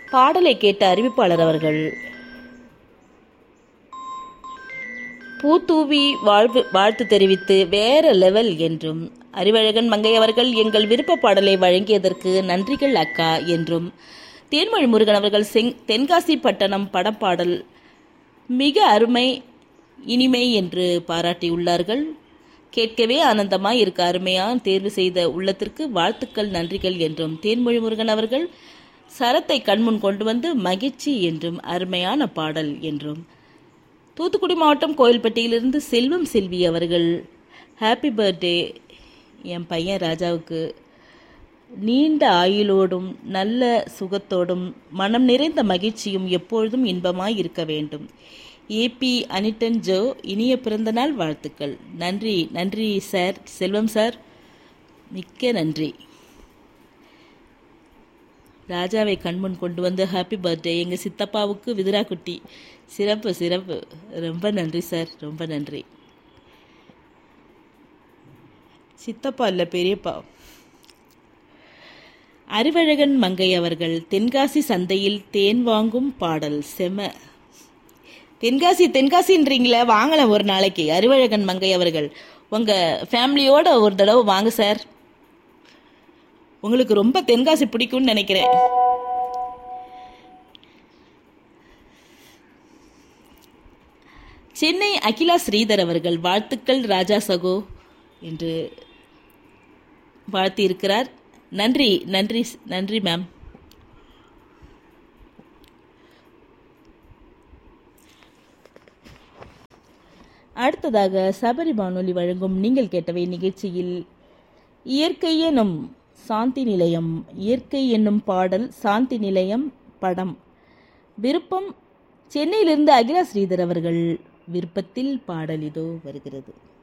பாடலை கேட்ட அறிவிப்பாளர் அவர்கள் பூத்தூவி வாழ்வு வாழ்த்து தெரிவித்து வேற லெவல் என்றும் அறிவழகன் மங்கை அவர்கள் எங்கள் விருப்ப பாடலை வழங்கியதற்கு நன்றிகள் அக்கா என்றும் தேன்மொழி முருகன் அவர்கள் செங் தென்காசி பட்டணம் படப்பாடல் மிக அருமை இனிமை என்று பாராட்டியுள்ளார்கள் கேட்கவே ஆனந்தமாய் இருக்க அருமையான் தேர்வு செய்த உள்ளத்திற்கு வாழ்த்துக்கள் நன்றிகள் என்றும் தேன்மொழி முருகன் அவர்கள் சரத்தை கண்முன் கொண்டு வந்து மகிழ்ச்சி என்றும் அருமையான பாடல் என்றும் தூத்துக்குடி மாவட்டம் கோயில்பட்டியிலிருந்து செல்வம் செல்வி அவர்கள் ஹாப்பி பர்த்டே என் பையன் ராஜாவுக்கு நீண்ட ஆயுளோடும் நல்ல சுகத்தோடும் மனம் நிறைந்த மகிழ்ச்சியும் எப்பொழுதும் இன்பமாய் இருக்க வேண்டும் ஏபி அனிட்டன் ஜோ இனிய பிறந்தநாள் வாழ்த்துக்கள் நன்றி நன்றி சார் செல்வம் சார் மிக்க நன்றி ராஜாவை கண்முன் கொண்டு வந்து ஹாப்பி பர்த்டே எங்கள் சித்தப்பாவுக்கு விதுரா குட்டி சிறப்பு சிறப்பு ரொம்ப நன்றி சார் ரொம்ப நன்றி சித்தப்பா இல்லை பெரியப்பா அறிவழகன் மங்கை அவர்கள் தென்காசி சந்தையில் தேன் வாங்கும் பாடல் செம தென்காசி தென்காசின்றீங்களே வாங்கலாம் ஒரு நாளைக்கு அறிவழகன் மங்கை அவர்கள் உங்கள் ஃபேமிலியோட ஒரு தடவை வாங்க சார் உங்களுக்கு ரொம்ப தென்காசி பிடிக்கும்னு நினைக்கிறேன் சென்னை அகிலா ஸ்ரீதர் அவர்கள் வாழ்த்துக்கள் ராஜா சகோ என்று வாழ்த்தியிருக்கிறார் நன்றி நன்றி நன்றி மேம் அடுத்ததாக சபரி வானொலி வழங்கும் நீங்கள் கேட்டவை நிகழ்ச்சியில் இயற்கை எனும் சாந்தி நிலையம் இயற்கை என்னும் பாடல் சாந்தி நிலையம் படம் விருப்பம் சென்னையிலிருந்து அகிலா ஸ்ரீதர் அவர்கள் விருப்பத்தில் பாடல் இதோ வருகிறது